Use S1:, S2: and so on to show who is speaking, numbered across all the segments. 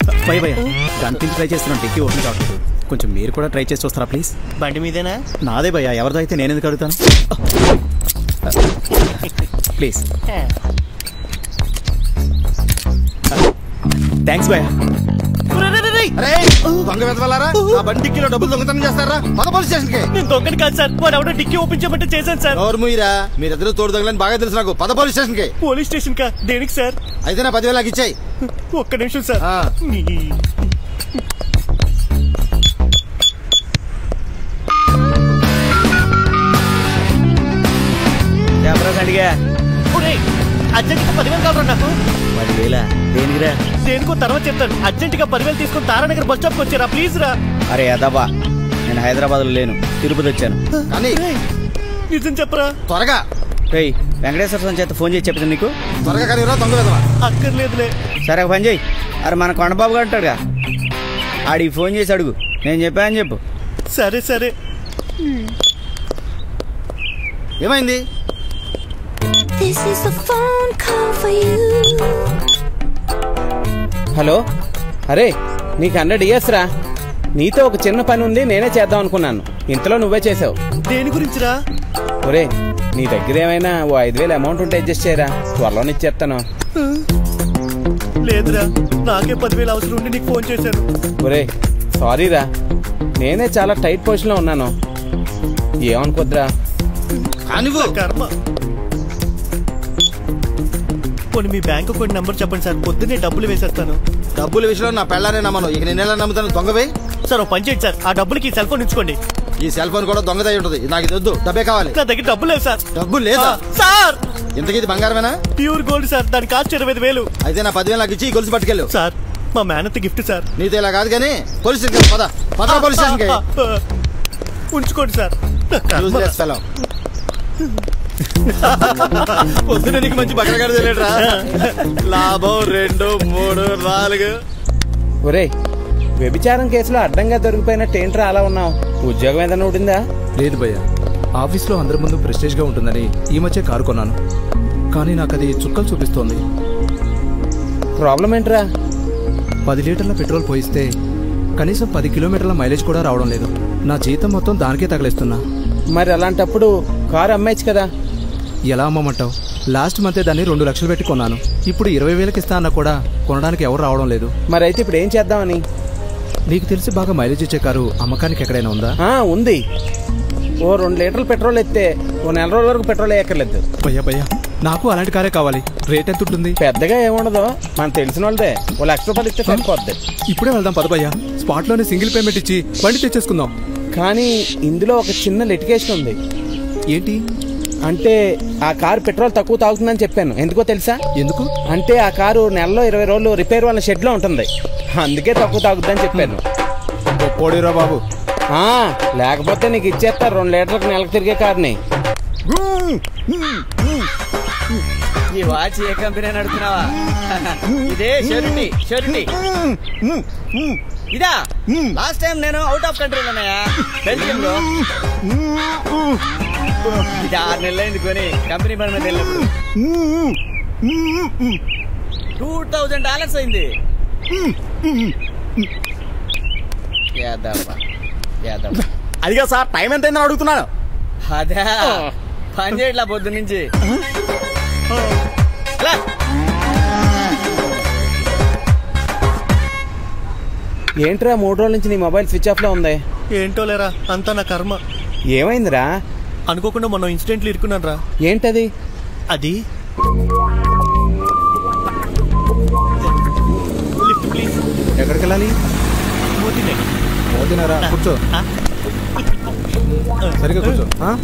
S1: భయ భయ గంతించి ట్రై చేస్తున్నాను డిక్కీ ఓపెన్ కావట్లేదు కొంచెం మీరు కూడా ట్రై చేసి వస్తారా ప్లీజ్
S2: బండి మీదేనా
S1: నాదే భయ ఎవరిదో అయితే నేను ఎందుకు అడుగుతాను ప్లీజ్ థ్యాంక్స్ భయ
S3: అరే దొంగ వెతవాలారా ఆ బండి కిలో డబ్బులు దొంగతనం చేస్తారా పద పోలీస్ స్టేషన్ కి
S2: నేను దొంగని కాదు సార్ వాడు ఎవడో డిక్కీ ఓపెన్ చేయమంటే చేశాను సార్
S3: ఎవరు ముయ్యరా మీరిద్దరు తోడు దొంగలని బాగా తెలుసు నాకు పద పోలీస్ స్టేషన్ కి
S2: పోలీస్ స్టేషన్ కా దేనికి సార్
S3: అయితే నా పదివేలు నాకు ఇచ్చాయి
S2: ఒక్క నిమిషం సార్
S3: ఆ.
S2: నీ-
S1: ఎవరా అడిగా
S2: ఒరేయ్, అర్జెంటుగా పదివేలు కావాలి నాకు
S1: పదివేల దేనికిరా
S2: దేనికో తర్వాత చెప్తాను అర్జెంటుగా పదివేలు తీసుకొని తారానగర్ బస్ స్టాప్కి వచ్చారా ప్లీజ్ రా
S1: అరే అదబ్బా నేను హైదరాబాద్లో లేను తిరుపతి వచ్చాను
S3: కానీ
S2: రేయ్, నిజం చెప్పరా
S3: త్వరగా
S1: రేయ్ వెంకటేశ్వర స్వామి చేత ఫోన్ చేసి చెప్తాను నీకు
S3: త్వరగా కానీ రా దొంగ వెదవా
S2: అక్కర్లేదులే
S1: సరే ఒక పని చేయి అరే మన కొండబాబు గారు ఉంటాడుగా ఆడికి ఫోన్ చేసి అడుగు నేను చెప్పానని చెప్పు
S2: సరే సరే
S3: ఏమైంది
S4: This is a phone call for you.
S5: Hello అరే నీకు హండ్రెడ్ ఇయర్స్ రా నీతో ఒక చిన్న పని ఉంది నేనే చేద్దాం అనుకున్నాను ఇంతలో నువ్వే చేసావు
S2: దేని గురించిరా
S5: ఒరే నీ దగ్గర ఏమైనా ఓ ఐదు వేలు అమౌంట్ ఉంటే అడ్జస్ట్ చేయరా త్వరలోనే ఇచ్చేస్తాను
S2: లేదురా నాకే పదివేలు అవసరం ఉండి నీకు ఫోన్ చేశాను
S5: ఒరే సారీరా నేనే చాలా టైట్ పొజిషన్లో ఉన్నాను ఏమనుకోద్దురా
S3: కానివ్వు
S2: కర్మ పోనీ మీ బ్యాంక్ అకౌంట్ నెంబర్ చెప్పండి సార్ పొద్దున్నే డబ్బులు వేసేస్తాను
S3: డబ్బుల విషయంలో నా పెళ్ళానే నమ్మను ఇక నేను ఎలా నమ్ముతాను దొంగవే
S2: సార్ ఓ పని చేయండి సార్ ఆ డబ్బులకి ఈ సెల్ ఫోన్ ఉంచుకోండి
S3: ఈ సెల్ ఫోన్ కూడా దొంగదై ఉంటుంది నాకు ఇది వద్దు డబ్బే కావాలి
S2: నా దగ్గర డబ్బులు లేవు సార్
S3: డబ్బు లేదా
S2: ఆ, సార్
S3: ఇంతకీ ఇది బంగారమేనా
S2: ప్యూర్ గోల్డ్ సార్ దాని కాస్ట్ ఇరవై ఐదు వేలు
S3: అయితే నా పదివేలు నాకు ఇచ్చి ఈ గొలుసు పట్టుకెళ్ళు
S2: సార్ మా మేనత్ గిఫ్ట్ సార్
S3: నీతో ఇలా కాదు కానీ పోలీస్ స్టేషన్ పద పద పోలీస్ స్టేషన్ కి
S2: ఆ, ఆ, ఉంచుకోండి సార్ నా కర్మ.
S3: Useless fellow. పొద్దున నీకు మంచి బక్కడగాడు తెలియట్రా లాభం రెండు మూడు నాలుగు
S5: ఒరే వ్యభిచారం కేసులో అడ్డంగా దొరికిపోయినట్టు ఏంట్రా అలా ఉన్నావు ఉద్యోగం ఏదైనా ఉండిందా
S6: లేదు భయ్య ఆఫీస్లో అందరి ముందు ప్రెస్టేజ్గా ఉంటుందని ఈ మధ్య కారు కొన్నాను కానీ నాకు అది చుక్కలు చూపిస్తోంది
S5: ప్రాబ్లం ఏంట్రా
S6: పది లీటర్ల పెట్రోల్ పోయిస్తే కనీసం పది కిలోమీటర్ల మైలేజ్ కూడా రావడం లేదు నా జీతం మొత్తం దానికే తగిలేస్తున్నా
S5: మరి అలాంటప్పుడు కారు అమ్మేచ్చు కదా
S6: ఎలా అమ్మమంటావు లాస్ట్ మంతే దాన్ని రెండు లక్షలు పెట్టి కొన్నాను ఇప్పుడు ఇరవై వేలకి ఇస్తా అన్నా కూడా కొనడానికి ఎవరు రావడం లేదు
S5: మరి అయితే ఇప్పుడు ఏం చేద్దామని
S6: నీకు తెలిసి బాగా మైలేజ్ ఇచ్చే కారు అమ్మకానికి ఎక్కడైనా ఉందా
S5: ఆ, ఉంది ఓ రెండు లీటర్లు పెట్రోల్ ఎత్తే ఓ నెల రోజుల వరకు పెట్రోల్ వేయక్కర్లేదు
S6: భయ్యా భయ్యా నాకు అలాంటి కారే కావాలి రేట్ ఎంత ఉంటుంది
S5: పెద్దగా ఏముండదు మనకు తెలిసిన వాళ్ళదే ఓ లక్ష రూపాయలు ఇస్తే సరిపోద్ది
S6: ఇప్పుడే వెళ్దాం పద భయ్యా స్పాట్లోనే సింగిల్ పేమెంట్ ఇచ్చి బండి తెచ్చేసుకుందాం
S5: కానీ ఇందులో ఒక చిన్న లిటికేషన్ ఉంది
S6: ఏంటి
S5: అంటే ఆ కారు పెట్రోల్ తక్కువ తాగుతుందని చెప్పాను ఎందుకో తెలుసా
S6: ఎందుకు
S5: అంటే ఆ కారు నెలలో ఇరవై రోజులు రిపేర్ వాళ్ళ షెడ్ లో ఉంటుంది అందుకే తక్కువ తాగుద్దని చెప్పాను
S6: పోడీరా బాబు
S5: ఆ, లేకపోతే నీకు ఇచ్చేస్తారు రెండు లీటర్లకు నెలకు తిరిగే కార్ని
S1: ఈ వాచ్ ఏ కంపెనీ నడుపుతున్నావా ఇదే షూరిటీ షూరిటీ ఇదా లాస్ట్ టైం నేను అవుట్ ఆఫ్ కంట్రీలో ఉన్నాయా బెల్జియం లో ఇది ఆరు నెలలు అయింది కొని కంపెనీ పని మీద వెళ్ళినప్పుడు టూ థౌజండ్ డాలర్స్ అయింది యాదవ్వా యాదవ్వా
S3: అదిగా సార్ టైం ఎంత అయిందని అడుగుతున్నాను
S1: అదే పని చేయట్లా పొద్దు నుంచి ఎలా?
S5: ఏంట్రా మూడు రోజుల నుంచి నీ మొబైల్ స్విచ్ ఆఫ్ లో ఉంది
S2: ఏంటో లేరా అంతా నా కర్మ
S5: ఏమైందిరా
S2: అనుకోకుండా మొన్న ఇన్సిడెంట్లు ఇరుకున్నాను రా
S5: ఏంటది
S2: అది లిఫ్ట్ ప్లీజ్
S6: ఎక్కడికి వెళ్ళాలి
S2: మోతినే
S6: పోతున్నారా కూర్చో
S2: ఆ?
S6: సరిగా కూర్చో ఆ?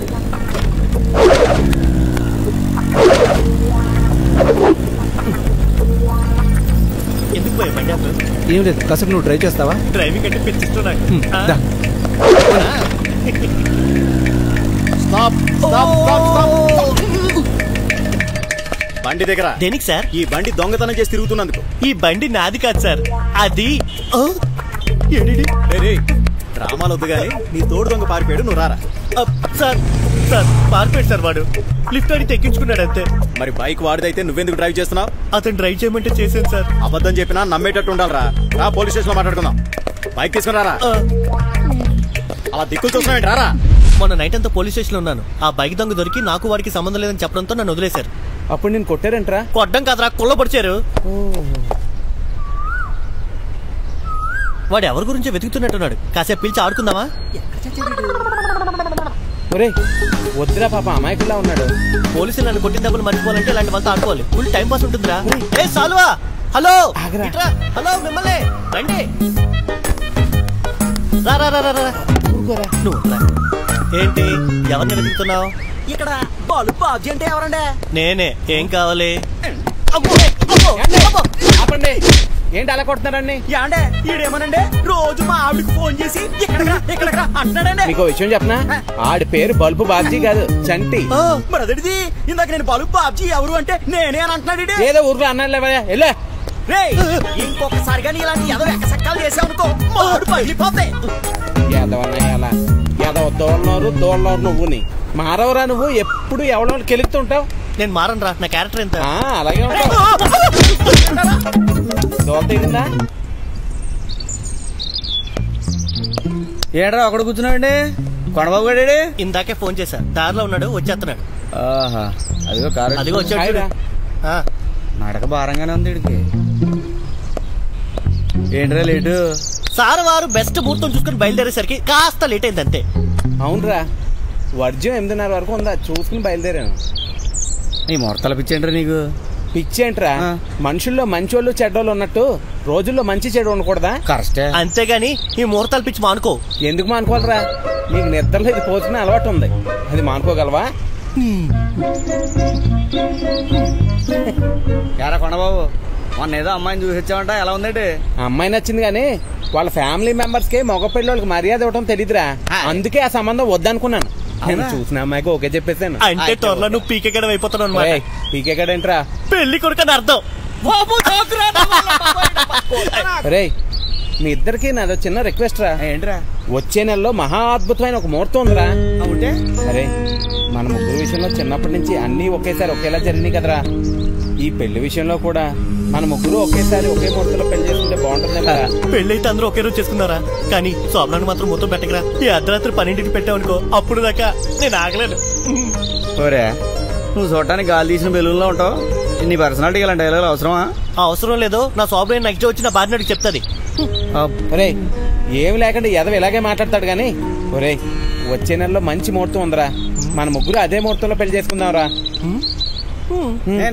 S2: ఎందుకు పోయా బండి అప్పుడు
S6: ఏం లేదు కాసేపు నువ్వు ట్రై చేస్తావా
S2: డ్రైవింగ్ అంటే పిచ్చిష్టం నాకు ఆ?
S6: దా.
S3: స్టాప్ స్టాప్ స్టాప్ స్టాప్ బండి దగ్గర
S2: దేనికి సార్
S3: ఈ బండి దొంగతనం చేసి తిరుగుతున్నందుకు
S2: ఈ బండి నాది కాదు సార్ అది ఆ? ఏడిడి?
S3: డ్రామాలు వద్దు కానీ నీ తోడు దొంగ పారిపోయాడు నువ్వు రారా
S2: అప్, సార్ సార్ పారిపోయాడు సార్ వాడు లిఫ్ట్ అడిగితే ఎక్కించుకున్నాడు అంతే
S3: మరి బైక్ వాడిదైతే నువ్వెందుకు డ్రైవ్ చేస్తున్నావు
S2: అతను డ్రైవ్ చేయమంటే చేశాను సార్
S3: అబద్ధం చెప్పినా నమ్మేటట్టు ఉండాలిరా రా పోలీస్ స్టేషన్ లో మాట్లాడుకుందాం బైక్ తీసుకుని రారా
S2: ఆ,
S3: అలా దిక్కులు చూస్తున్నావు రారా
S2: మొన్న నైట్ అంతా పోలీస్ స్టేషన్ లో ఉన్నాను ఆ బైక్ దొంగ దొరికి నాకు వాడికి సంబంధం లేదని చెప్పడంతో నన్ను వదిలేశారు
S5: అప్పుడు నేను కొట్టారంట్రా
S2: కొట్టడం కాదురా కుళ్ళ పొడిచారు వాడు ఎవరి గురించో వెతుకుతున్నట్టున్నాడు కాసేపు పిలిచి ఆడుకుందామా
S5: ఒరే వద్దురా పాప అమాయకుల్లా ఉన్నాడు
S2: పోలీసులు నన్ను కొట్టిన దెబ్బలు మర్చిపోవాలంటే ఇలాంటి వాళ్ళతో ఆడుకోవాలి ఫుల్ టైం పాస్ ఉంటుందిరా ఏ సాల్వా హలో
S5: ఆగరా.
S2: ఇట్రా. హలో మిమ్మల్ని రండి రా రా రా రా రా నువ్వు రా. ఏంటి ఎవరిని వెతుకుతున్నావు
S1: ఇక్కడ బాలు బాబ్జీ అంటే ఎవరండి
S2: నేనే ఏం కావాలి అమ్మో, అమ్మో, అమ్మో.
S5: ఆపండి ఏంటి అలా కొడుతున్నారండి
S1: యాండే ఈడేమోనండి రోజు మా ఆవిడకి ఫోన్ చేసి ఇక్కడ ఇక్కడ అంటున్నాడండి
S5: మీకు విషయం చెప్పనా ఆడి పేరు బల్బు బాబ్జీ కాదు చంటి
S2: ఆ,
S1: మరి అదేంటిది ఇందాక నేను బాలు బాబ్జీ ఎవరు అంటే నేనే అని అంటున్నాడు ఈడు.
S5: ఏదో ఊర్లో అన్నాడు లేవయ్యా వెళ్ళా
S1: రేయ్ ఇంకొకసారి కానీ ఇలాంటి ఎదో ఎక్కసక్కాలు చేసావనుకో మాడు పగిలిపోతాయి
S5: యాదవన్నయ్య అలా యాదవ దోళ్ళనోరు దోళ్ళనోరు నువ్వుని మారవరా నువ్వు ఎప్పుడు ఎవడో కెలుగుతుంటావు
S2: నేను మారను రా నా క్యారెక్టర్ ఎంత
S5: ఆ, అలాగే ఉంటావు దోల తీరిందా
S1: ఏడ్రా అక్కడ కూర్చున్నాడండి కొండబాబు గడే
S2: ఇందాకే ఫోన్ చేశా దారిలో ఉన్నాడు వచ్చేస్తున్నాడు
S1: ఆహా అదిగో కారు
S2: అదిగో వచ్చాడు
S5: హాయ్ రా.
S2: చూడు. ఆ,
S1: నడక భారంగానే ఉంది వీడికి ఏంట్రా లేటు
S2: సార్ వారు బెస్ట్ ముహూర్తం చూసుకుని బయలుదేరేసరికి కాస్త లేట్ అయింది అంతే
S5: అవునరా వర్జం ఎనిమిదిన్నర వరకు ఉందా చూసుకుని బయలుదేరాను
S1: నీ ముహూర్తాలు పిచ్చేంట్రా నీకు
S5: పిచ్చి ఏంట్రా
S1: ఆ.
S5: మనుషుల్లో మంచోళ్ళు చెడ్డోళ్ళు ఉన్నట్టు రోజుల్లో మంచి చెడు ఉండకూడదా
S1: కరెక్టే
S2: అంతేగాని ఈ ముహూర్తాలు పిచ్చి మానుకో
S5: ఎందుకు మానుకోవాలరా నీకు నిద్రలో ఇది పోతున్న అలవాటు ఉంది అది మానుకోగలవా
S1: ఎరా కొండబాబు మొన్న ఏదో అమ్మాయిని చూసి వచ్చావంట ఎలా ఉందండి
S5: ఆ అమ్మాయి నచ్చింది కానీ వాళ్ళ ఫ్యామిలీ మెంబర్స్ కి మగ పిల్లలకి మర్యాద ఇవ్వడం తెలియదురా
S1: హాయ్.
S5: అందుకే ఆ సంబంధం వద్దనుకున్నాను నేను
S1: అవునా?
S5: చూసిన అమ్మాయికి ఓకే చెప్పేశాను
S2: అంటే త్వరలో నువ్వు పీకెక్కడం అయిపోతావు అనమాట
S5: ఏయ్, పీకేకాడేంట్రా
S2: పెళ్లి కొడుకని అర్థం
S5: రే మీ ఇద్దరికి నాదో చిన్న రిక్వెస్ట్ రా
S1: ఏంట్రా
S5: వచ్చే నెలలో మహా అద్భుతమైన ఒక ముహూర్తం ఉందిరా
S1: ఉంటే
S5: అరే మన ముగ్గురు విషయంలో చిన్నప్పటి నుంచి అన్నీ ఒకేసారి ఒకేలా జరిగినాయి కదరా ఈ పెళ్లి విషయంలో కూడా మన ముగ్గురు ఒకేసారి ఒకే ముహూర్తంలో పెళ్లి చేసుకుంటే బాగుంటుందేమో
S2: పెళ్లి అయితే అందరూ ఒకే రోజు చేసుకున్నారా కానీ స్వామినాన్ని మాత్రం మొత్తం పెట్టకరా ఈ అర్ధరాత్రి పన్నెండింటికి పెట్టావనుకో అప్పుడు దాకా నేను ఆగలేను
S1: ఓరే నువ్వు చూడటానికి గాలి తీసిన బెలూన్లో ఉంటావు నీ పర్సనాలిటీ ఇలాంటి డైలాగులు అవసరమా
S2: ఆ అవసరం లేదు నా సోబరే నెక్స్ట్ వచ్చి నా భార్య నాడికి చెప్తాది
S5: ఒరే ఏమి లేకుండా ఎదవ ఇలాగే మాట్లాడతాడు కానీ ఒరే వచ్చే నెలలో మంచి ముహూర్తం ఉందిరా మన ముగ్గురు అదే ముహూర్తంలో పెళ్లి చేసుకుందాంరా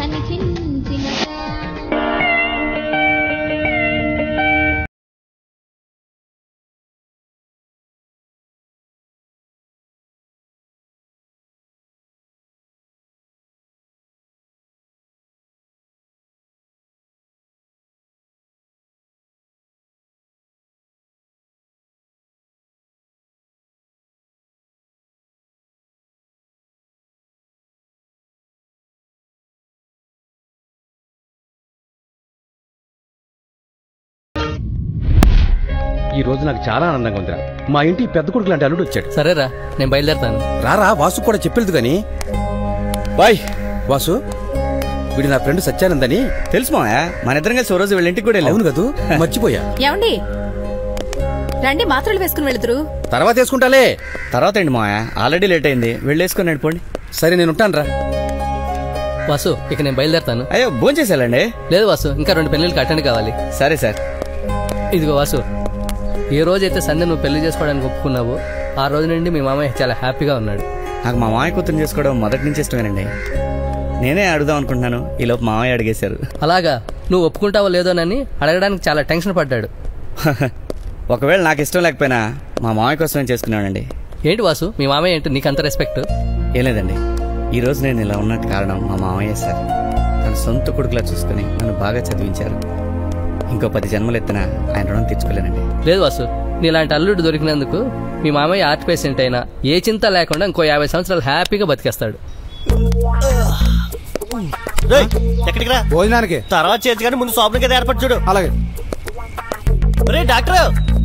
S4: కనిపించినదా
S7: ఈ రోజు నాకు చాలా ఆనందంగా ఉందిరా మా ఇంటి పెద్ద కొడుకు లాంటి అల్లుడు వచ్చాడు
S8: సరేరా నేను బయలుదేరుతాను
S7: రారా వాసు కూడా చెప్పలేదు గాని బాయ్ వాసు వీడు నా ఫ్రెండ్ సత్యానందని
S1: తెలుసు మావయ్య మన ఇద్దరం కలిసి ఓ రోజు వీళ్ళ ఇంటికి కూడా వెళ్ళాం
S7: అవును కదూ మర్చిపోయా
S9: ఏమండి రండి మాత్రలు వేసుకుని వెళుతురు
S7: తర్వాత వేసుకుంటాలే
S1: తర్వాత ఏంటి మావయ్య ఆల్రెడీ లేట్ అయింది వెళ్ళేసుకొని నడిపోండి
S7: సరే నేను ఉంటాను రా
S8: వాసు ఇక నేను బయలుదేరుతాను
S1: అయ్యో భోజనం చేసేయాలండి
S8: లేదు వాసు ఇంకా రెండు పెళ్ళిళ్ళకి అటెండ్ కావాలి
S1: సరే సార్
S8: ఇదిగో వాసు ఏ రోజైతే సంధ్య నువ్వు పెళ్లి చేసుకోవడానికి ఒప్పుకున్నావో ఆ రోజు నుండి మీ మామయ్య చాలా హ్యాపీగా ఉన్నాడు
S1: నాకు మా మామయ్య కూతురు చేసుకోవడం మొదటి నుంచి ఇష్టమేనండి నేనే అడుగుదాం అనుకుంటున్నాను ఈలోపు మామయ్య అడిగేశారు
S8: అలాగా నువ్వు ఒప్పుకుంటావో లేదోనని అడగడానికి చాలా టెన్షన్ పడ్డాడు
S1: ఒకవేళ నాకు ఇష్టం లేకపోయినా మా మామయ్య కోసమే చేసుకున్నానండి
S8: ఏంటి వాసు మీ మామయ్య ఏంటి నీకు అంత రెస్పెక్ట్
S1: ఏం లేదండి ఈ రోజు నేను ఇలా ఉన్నట్టు కారణం మా మామయ్య సార్ తన సొంత కొడుకులా చూసుకుని నన్ను బాగా చదివించారు ఇంకో పది జన్మలు ఎత్తిన ఆయన రుణం తీర్చుకోలేనండి
S8: లేదు వాసు నీలాంటి అల్లుడు దొరికినందుకు మీ మామయ్య ఆర్ట్ పేషెంట్ అయినా ఏ చింత లేకుండా ఇంకో యాభై సంవత్సరాలు హ్యాపీగా బతికేస్తాడు
S2: రేయ్, ఎక్కడికి రా
S6: భోజనానికి
S2: తర్వాత చేసి కానీ ముందు శోభన కదా ఏర్పాటు చూడు
S6: అలాగే
S2: రే డాక్టర్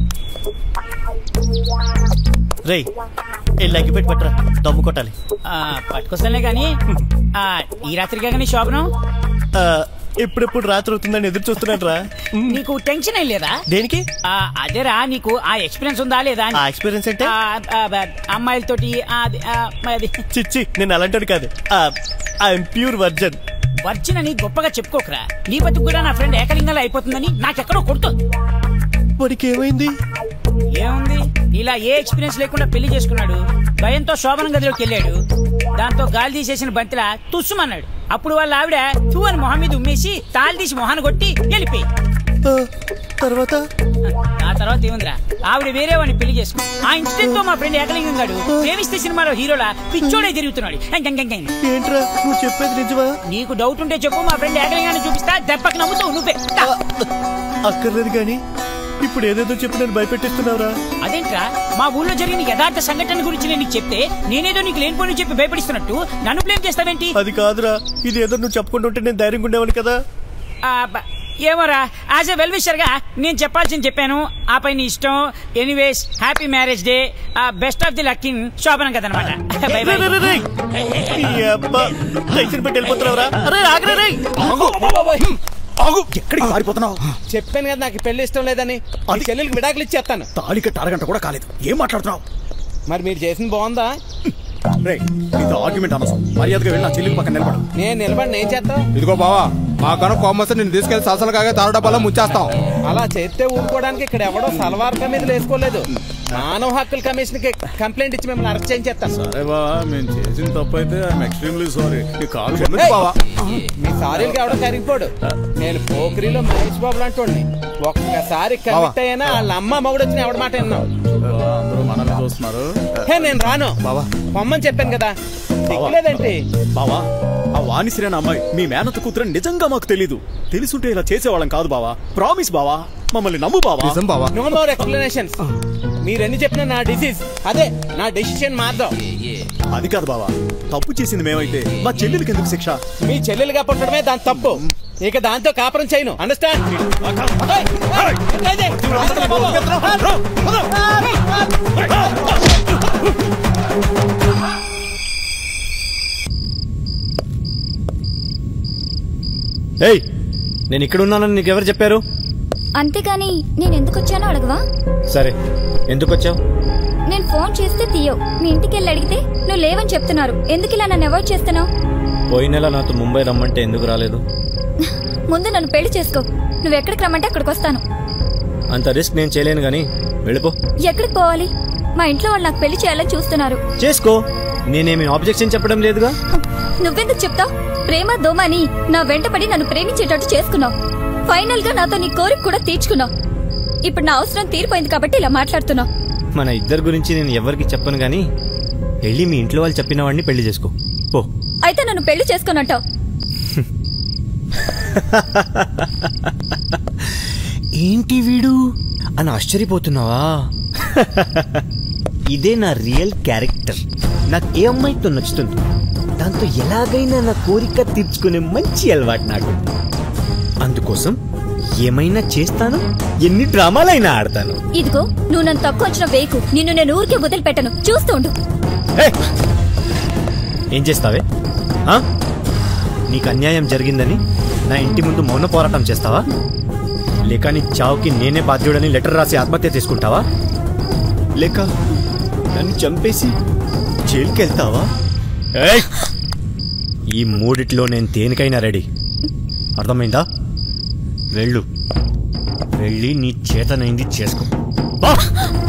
S2: రే వెళ్ళి అగ్గి పెట్టి పట్టరా దమ్ము కొట్టాలి
S10: పట్టుకొస్తానులే కానీ ఆ, ఈ రాత్రికే కానీ శోభనం
S2: ఆ, ఎప్పుడెప్పుడు రాత్రి అవుతుందని ఎదురు చూస్తున్నాడు రా
S10: నీకు టెన్షన్ ఏం లేదా
S2: దేనికి
S10: ఆ, అదేరా నీకు ఆ ఎక్స్పీరియన్స్ ఉందా లేదా అని.
S2: ఆ ఎక్స్పీరియన్స్ అంటే
S10: ఆ, ఆ, బ- అమ్మాయిలతోటి ఆ, అది, ఆ, అది
S2: చిచ్చి నేను అలాంటి కాదు ఐఎమ్ ప్యూర్ వర్జన్
S10: వర్జిన్ అని గొప్పగా చెప్పుకోకరా నీ బతుకు కూడా నా ఫ్రెండ్ ఏకలింగంలో అయిపోతుందని నాకెక్కడో కొడుతుంది
S2: వాడికి ఏమైంది
S10: ఏముంది ఇలా ఏ ఎక్స్పీరియన్స్ లేకుండా పెళ్లి చేసుకున్నాడు భయంతో శోభనం గదిలోకి వెళ్ళాడు దాంతో గాలి తీసేసిన బంతిలా తుస్సుమన్నాడు అప్పుడు వాళ్ళ ఆవిడ తూ అని మొహం మీద ఉమ్మేసి తాళి తీసి మొహాన్ని కొట్టి వెళ్ళిపోయి
S2: ఆ, తర్వాత
S10: ఆ తర్వాత ఏముందిరా ఆవిడ వేరే వాడిని పెళ్లి చేసుకుని ఆ ఇన్సిడెంట్ తో మా ఫ్రెండ్ ఏకలింగం గాడు ప్రేమిస్తే సినిమాలో హీరోలా పిచ్చోడే తిరుగుతున్నాడు ఎంక్ ఎంక్ ఎంక్ ఎంక్.
S2: ఏంట్రా నువ్వు చెప్పేది నిజమా
S10: నీకు డౌట్ ఉంటే చెప్పు మా ఫ్రెండ్ ఏకలింగాన్ని చూపిస్తా దెబ్బకి నమ్ముతావు నువ్వే దా.
S2: అక్కర్లేదు కానీ ఇప్పుడు ఏదేదో చెప్పి నేను భయపెట్టిస్తున్నావురా
S10: అదేంట్రా మా ఊళ్ళో జరిగిన యథార్థ సంఘటన గురించి నేను నీకు చెప్తే నేనేదో నీకు లేనిపోని చెప్పి భయపడిస్తున్నట్టు నన్ను బ్లేమ్ చేస్తావేంటి
S2: అది కాదురా ఇది ఏదో నువ్వు చెప్పుకుంటుంటే నేను ధైర్యంగా ఉండేవాడిని కదా
S10: ఆ, బ- ఏమోరా యాజ్ ఎ వెల్ విషర్ గా నేను చెప్పాల్సింది చెప్పాను ఆ పై నీ ఇష్టం anyways happy marriage day best of the luck in శోభనం కదనమాట బై బై
S2: రేయ్, రేయ్, రేయ్. ఈ అబ్బా, టెన్షన్ పెట్టి వెళ్ళిపోతున్నావురా అరే ఆగరే రేయ్.
S3: ఆగు ఎక్కడికి పారిపోతున్నావు
S5: చెప్పాను కదా నాకు ఈ పెళ్లి ఇష్టం లేదని మీ చెల్లెలకి విడాకులు ఇచ్చేస్తాను
S3: తాళి కట్టి అరగంట కూడా కాలేదు ఏం మాట్లాడుతున్నావు
S5: మరి మీరు చేసింది బాగుందా
S3: రే నీతో ఆర్గ్యుమెంట్ అనవసరం మర్యాదగా వెళ్ళి నా చెల్లెలు పక్కన నిలబడు
S5: నేను నిలబడి ఏం చేస్తావు
S6: ఇదిగో బావా మా కనుక కోమస్తే నేను తీసుకెళ్లి సలసలు కాగా తారు డబ్బాలో ముంచేస్తాం
S5: అలా చేస్తే ఊరుకోవడానికి ఇక్కడ ఎవడో సల్వార్ కమీజులు వేసుకోలేదు మానవ హక్కుల కమిషన్ కి కంప్లైంట్ ఇచ్చి మిమ్మల్ని అరెస్ట్ చేయించేస్తాను
S3: సరే బావా మేము చేసిన తప్పు అయితే ఐఎమ్ ఎక్స్ట్రీమ్లీ సారీ నీ కాలు క్షమించు బావా
S5: మీ సారీలకి ఎవడో కరిగిపోడు నేను పోకరిలో మహేష్ బాబు లాంటి ఒక్కసారి కమిట్ అయినా వాళ్ళ అమ్మ మగుడు వచ్చిన ఎవడ మాట విన్నావు
S3: అందరూ మనల్ని చూస్తున్నారు
S5: హే నేను రాను
S3: బావా
S5: పొమ్మని చెప్పాను కదా దిక్కులేదేంటి
S3: బావా ఆ వాణిశ్రీ అనే అమ్మాయి మీ మేనత్త కూతురని నిజంగా మాకు తెలీదు తెలుసుంటే ఇలా చేసేవాళ్ళం కాదు బావా ప్రామిస్ బావా మమ్మల్ని నమ్ము బావా
S6: నిజం బావా
S5: నో మోర్ ఎక్స్ప్లెనేషన్స్ మీరెన్ని చెప్పినా నా డిసీజ్ అదే నా డెసిషన్ మార్దాం
S3: అది కాదు బావా తప్పు చేసింది మేమైతే మా చెల్లెలకి ఎందుకు శిక్ష
S5: మీ చెల్లెలుగా పుట్టడమే దాని తప్పు ఇక దాంతో కాపురం చేయను అండర్స్టాండ్
S2: ఏయ్ నేను ఇక్కడ ఉన్నానని నీకు ఎవరు చెప్పారు
S4: అంతేగాని నేను ఎందుకు వచ్చానో అడగవా
S2: సరే ఎందుకు వచ్చావు
S4: నేను ఫోన్ చేస్తే తీయవు మీ ఇంటికి వెళ్ళి అడిగితే నువ్వు లేవని చెప్తున్నారు ఎందుకు ఇలా నన్ను అవాయిడ్ చేస్తున్నావు
S2: పోయిన నెల నాతో ముంబై రమ్మంటే ఎందుకు రాలేదు
S4: ముందు నన్ను పెళ్లి చేసుకో నువ్వు ఎక్కడికి రమ్మంటే అక్కడికి వస్తాను
S2: అంత రిస్క్ నేను చేయలేను కానీ వెళ్ళిపో
S4: ఎక్కడికి పోవాలి మా ఇంట్లో వాళ్ళు నాకు పెళ్లి చేయాలని చూస్తున్నారు
S2: చేసుకో నేనేమి ఆబ్జెక్షన్ చెప్పడం లేదుగా
S4: నువ్వెందుకు చెప్తావు ప్రేమ దోమ అని నా వెంటపడి నన్ను ప్రేమించేటట్టు చేసుకున్నావు ఫైనల్ గా నాతో నీ కోరిక కూడా తీర్చుకున్నావు ఇప్పుడు నా అవసరం తీరిపోయింది కాబట్టి ఇలా మాట్లాడుతున్నావు
S2: మన ఇద్దరి గురించి నేను ఎవరికి చెప్పను గానీ వెళ్ళి మీ ఇంట్లో వాళ్ళు చెప్పిన వాడిని పెళ్లి చేసుకో పో
S4: అయితే నన్ను పెళ్లి చేసుకున్నట్టావు
S2: ఏంటి వీడు అని ఆశ్చర్యపోతున్నావా ఇదే నా రియల్ క్యారెక్టర్ నాకు ఏ అమ్మాయితో నచ్చుతుంది దాంతో ఎలాగైనా నా కోరిక తీర్చుకునే మంచి అలవాటు నాకు అందుకోసం ఏమైనా చేస్తాను ఎన్ని డ్రామాలైనా ఆడతాను
S4: ఇదిగో నువ్వు నన్ను తక్కువ వచ్చిన వేకు నిన్ను నేను ఊరికే వదిలిపెట్టను చూస్తూ ఉండు
S2: ఏయ్! ఏం చేస్తావే ఆ? నీకు అన్యాయం జరిగిందని నా ఇంటి ముందు మౌన పోరాటం చేస్తావా లేక నీ చావుకి నేనే బాధ్యుడని లెటర్ రాసి ఆత్మహత్య చేసుకుంటావా లేక నన్ను చంపేసి జైలుకి వెళ్తావా ఏయ్! ఈ మూడిట్లో నేను దేనికైనా రెడీ అర్థమైందా వెళ్ళు వెళ్ళి నీ చేతనైంది చేసుకో బా